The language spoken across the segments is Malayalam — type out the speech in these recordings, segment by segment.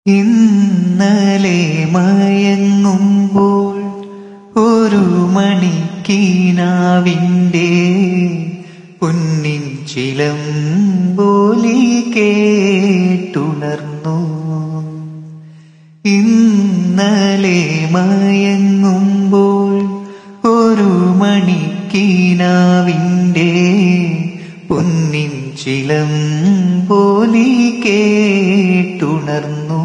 ഇന്നലെ മയങ്ങുമ്പോൾ ഒരു മണിക്കീനാവിൻ്റെ പൊന്നിൻ ചിലമ്പോലി കേട്ടുണർന്നു ഇന്നലെ മയങ്ങുമ്പോൾ ഒരു മണിക്കീനാവിൻ്റെ പൊന്നിൻ ചിലമ്പോലി കേട്ടുണർന്നു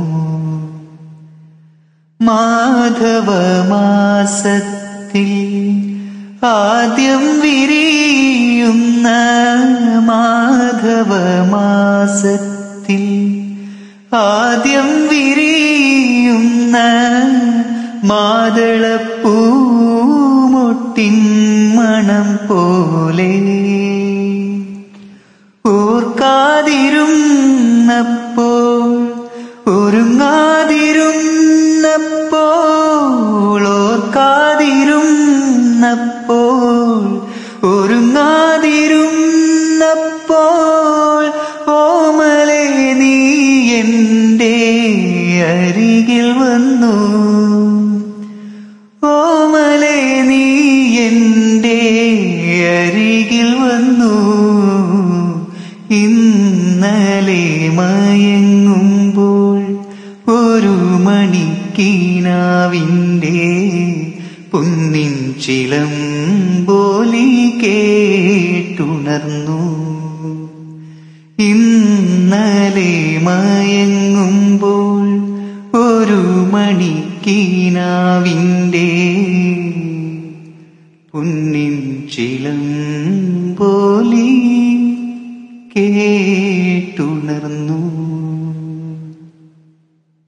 മാധവമാസത്തിൽ ആദ്യം വിരിയുന്ന മാധവമാസത്തിൽ ആദ്യം വിരിയുന്ന മാതളപ്പൂമൊട്ടിൻ മണം പോലെ ഓർക്കാതിരുന്നപ്പോൾ ഒരുങ്ങാതിരുന്നപ്പോൾ ഓർക്കാതിരുന്നപ്പോൾ ഒരുങ്ങാതിരുന്നപ്പോൾ ഓമലെ നീ എൻ്റെ അരികിൽ വന്നു ഓമലെ നീ എൻ്റെ അരികിൽ വന്നു ഇന്നലെ മയങ്ങുമ്പോൾ ഒരു മണിക്കീനാവിൻ്റെ പൊന്നിൻ ചിലമ്പോലി കേട്ടുണർന്നു ഇന്നലെ മയങ്ങുമ്പോൾ ഒരു മണിക്കീനാവിൻ്റെ പൊന്നിൻ ചിലം